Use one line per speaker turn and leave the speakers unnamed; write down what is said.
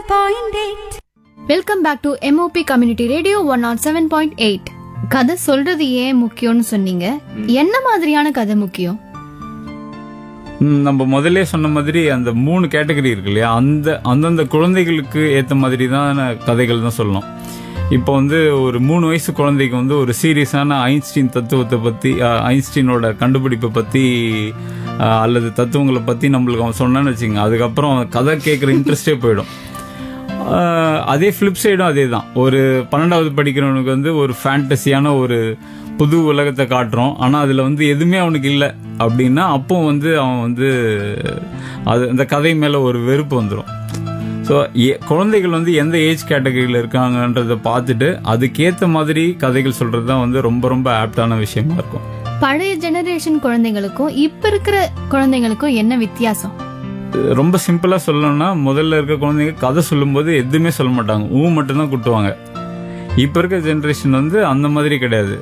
point eight
welcome back to MOP community radio one nought seven point eight கதை சொல்றது ஏன் முக்கியம்னு சொன்னீங்க என்ன மாதிரியான கதை முக்கியம்
ம், நம்ம முதல்ல சொன்ன மாதிரி அந்த மூணு கேட்டகரி இருக்கு இல்லையா அந்த அந்தந்த குழந்தைகளுக்கு ஏற்ற மாதிரி தான் கதைகள் தான் சொல்லணும் இப்போ வந்து ஒரு மூணு வயசு குழந்தைக்கு வந்து ஒரு சீரியஸான ஐன்ஸ்டீன் தத்துவத்தை பற்றி ஐன்ஸ்டீனோட கண்டுபிடிப்பை பற்றி அல்லது தத்துவங்களை பற்றி நம்மளுக்கு அவன் சொன்னான்னு வச்சுங்க அதுக்கப்புறம் கதை கேட்குற இன்ட்ரெஸ்டே போயிடும் ஆஹ் அதே ஃப்ளிப் சைடும் அதே தான் ஒரு பன்னெண்டாவது படிக்கிறவனுக்கு வந்து ஒரு ஃபேண்டசியான ஒரு புது உலகத்தை காட்டுறோம் ஆனால் அதில் வந்து எதுவுமே அவனுக்கு இல்லை அப்படின்னா அப்போ வந்து அவன் வந்து அது அந்த கதை மேலே ஒரு வெறுப்பு வந்துடும் ஸோ குழந்தைகள் வந்து எந்த ஏஜ் கேட்டகரியில் இருக்காங்கன்றதை பார்த்துட்டு அதுக்கேற்ற மாதிரி கதைகள் சொல்கிறது தான் வந்து ரொம்ப ரொம்ப ஆப்டான விஷயமா இருக்கும்
பழைய ஜெனரேஷன் குழந்தைங்களுக்கும் இப்ப இருக்கிற குழந்தைங்களுக்கும் என்ன வித்தியாசம்
ரொம்ப சிம்பிளா சொல்லணும்னா முதல்ல இருக்க குழந்தைங்க கதை சொல்லும்போது எதுவுமே சொல்ல மாட்டாங்க ஊ மட்டும்தான் குட்டுவாங்க இப்ப இருக்க ஜெனரேஷன் வந்து அந்த மாதிரி கிடையாது